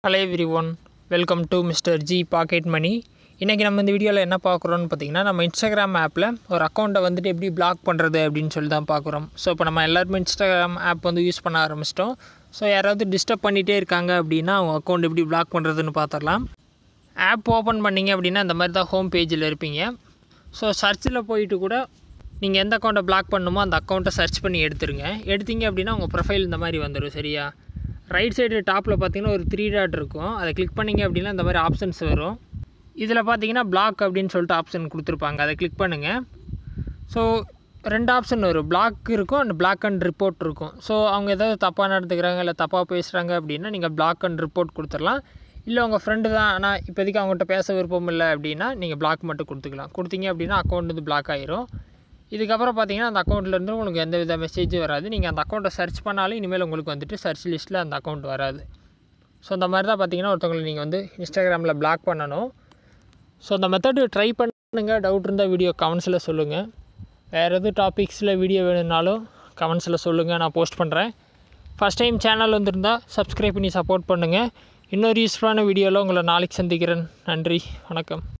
hello everyone welcome to mister G pocket money இன்றைக்கி நம்ம இந்த வீடியோவில் என்ன பார்க்குறோன்னு பார்த்தீங்கன்னா நம்ம இன்ஸ்டாகிராம் ஆப்பில் ஒரு அக்கௌண்ட்டை வந்துட்டு எப்படி பிளாக் பண்ணுறது அப்படின்னு சொல்லி தான் பார்க்குறோம் ஸோ இப்போ நம்ம எல்லாருமே இன்ஸ்டாகிராம் ஆப் வந்து யூஸ் பண்ண ஆரம்பிச்சிட்டோம் ஸோ யாராவது டிஸ்டர்ப் பண்ணிகிட்டே இருக்காங்க அப்படின்னா அவங்க அக்கௌண்ட் எப்படி பிளாக் பண்ணுறதுன்னு பார்த்துடலாம் ஆப் ஓப்பன் பண்ணிங்க அப்படின்னா இந்த மாதிரி தான் ஹோம் பேஜில் இருப்பீங்க ஸோ சர்ச்சில் போயிட்டு கூட நீங்கள் எந்த அக்கௌண்ட்டை பிளாக் பண்ணுமோ அந்த அக்கௌண்ட்டை சர்ச் பண்ணி எடுத்துருங்க எடுத்தீங்க அப்படின்னா உங்கள் ப்ரொஃபைல் இந்த மாதிரி வந்துடும் சரியா ரைட் சைடு டாப்பில் பார்த்தீங்கன்னா ஒரு த்ரீ டாட் இருக்கும் அதை கிளிக் பண்ணிங்க அப்படின்னா இந்த மாதிரி ஆப்ஷன்ஸ் வரும் இதில் பார்த்தீங்கன்னா பிளாக் அப்படின்னு சொல்லிட்டு ஆப்ஷன் கொடுத்துருப்பாங்க அதை கிளிக் பண்ணுங்கள் ஸோ ரெண்டு ஆப்ஷன் வரும் பிளாக் இருக்கும் அண்ட் பிளாக் அண்ட் ரிப்போர்ட் இருக்கும் ஸோ அவங்க ஏதாவது தப்பாக நடந்துக்கிறாங்க இல்லை தப்பாக பேசுகிறாங்க அப்படின்னா நீங்கள் பிளாக் அண்ட் ரிப்போர்ட் கொடுத்துடலாம் இல்லை உங்கள் ஃப்ரெண்டு தான் ஆனால் இப்போதைக்கு அவங்ககிட்ட பேச விருப்பம் இல்லை அப்படின்னா நீங்கள் பிளாக் மட்டும் கொடுத்துக்கலாம் கொடுத்தீங்க அப்படின்னா அக்கௌண்ட் வந்து பிளாக் ஆயிரும் இதுக்கப்புறம் பார்த்தீங்கன்னா அந்த அக்கௌண்ட்லேருந்து உங்களுக்கு எந்த வித மெசேஜும் வராது நீங்கள் அந்த அக்கௌண்ட்டை சர்ச் பண்ணாலும் இனிமேல் உங்களுக்கு வந்துட்டு சர்ச் லிஸ்ட்டில் அந்த அக்கௌண்ட் வராது ஸோ அந்த மாதிரி தான் பார்த்தீங்கன்னா ஒருத்தவங்களை நீங்கள் வந்து இன்ஸ்டாகிராமில் பிளாக் பண்ணணும் ஸோ அந்த மெத்தடு ட்ரை பண்ணுங்க டவுட் இருந்தால் வீடியோ கமெண்ட்ஸில் சொல்லுங்கள் வேறு எதுவும் டாபிக்ஸில் வீடியோ வேணும்னாலும் கமெண்ட்ஸில் சொல்லுங்கள் நான் போஸ்ட் பண்ணுறேன் ஃபஸ்ட் டைம் சேனல் வந்திருந்தால் சப்ஸ்கிரைப் பண்ணி சப்போர்ட் பண்ணுங்கள் இன்னொரு யூஸ்ஃபுல்லான வீடியோவில் உங்களை நாளைக்கு சந்திக்கிறேன் நன்றி வணக்கம்